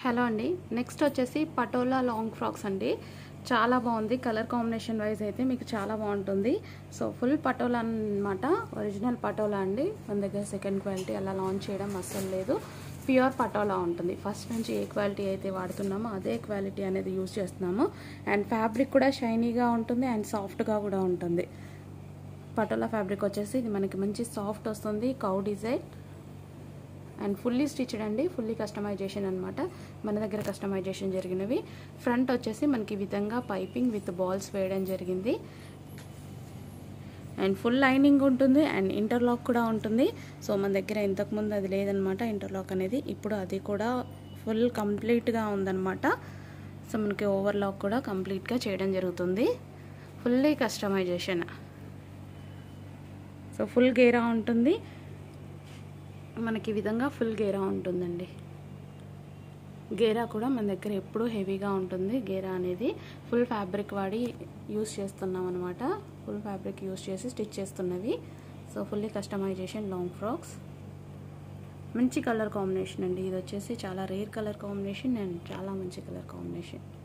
hello అండి next వచ్చేసి patola long frocks అండి చాలా బాగుంది కలర్ కాంబినేషన్ వైజ్ అయితే మీకు చాలా బాగుంటుంది సో ఫుల్ పటోలా అన్నమాట ఒరిజినల్ పటోలా అండి మన దగ్గర సెకండ్ క్వాలిటీ అలా లాంచ్ చేయడం అస్సలు లేదు ప్యూర్ పటోలా ఉంటుంది ఫస్ట్ నుంచి ఏ క్వాలిటీ అయితే వాడుతున్నామో అదే క్వాలిటీ అనేది యూజ్ చేస్తున్నాము అండ్ ఫ్యాబ్రిక్ కూడా షైనీగా ఉంటుంది అండ్ సాఫ్ట్గా కూడా ఉంటుంది పటోలా ఫ్యాబ్రిక్ వచ్చేసి ఇది మనకి మంచి సాఫ్ట్ వస్తుంది కౌ డిజైన్ అండ్ ఫుల్లీ స్టిచ్డ్ అండి ఫుల్లీ కస్టమైజేషన్ అనమాట మన దగ్గర కస్టమైజేషన్ జరిగినవి ఫ్రంట్ వచ్చేసి మనకి ఈ విధంగా పైపింగ్ విత్ బాల్స్ వేయడం జరిగింది అండ్ ఫుల్ లైనింగ్ ఉంటుంది అండ్ ఇంటర్లాక్ కూడా ఉంటుంది సో మన దగ్గర ఇంతకుముందు అది లేదనమాట ఇంటర్లాక్ అనేది ఇప్పుడు అది కూడా ఫుల్ కంప్లీట్గా ఉందన్నమాట సో మనకి ఓవర్లాక్ కూడా కంప్లీట్గా చేయడం జరుగుతుంది ఫుల్లీ కస్టమైజేషన్ సో ఫుల్ గేరా ఉంటుంది మనకి ఈ విధంగా ఫుల్ గేరా ఉంటుందండి గేరా కూడా మన దగ్గర ఎప్పుడూ హెవీగా ఉంటుంది గేరా అనేది ఫుల్ ఫ్యాబ్రిక్ వాడి యూస్ చేస్తున్నాం అనమాట ఫుల్ ఫ్యాబ్రిక్ యూస్ చేసి స్టిచ్ చేస్తున్నవి so fully customization long frocks మంచి కలర్ కాంబినేషన్ అండి ఇది వచ్చేసి చాలా రేర్ కలర్ కాంబినేషన్ అండ్ చాలా మంచి కలర్ కాంబినేషన్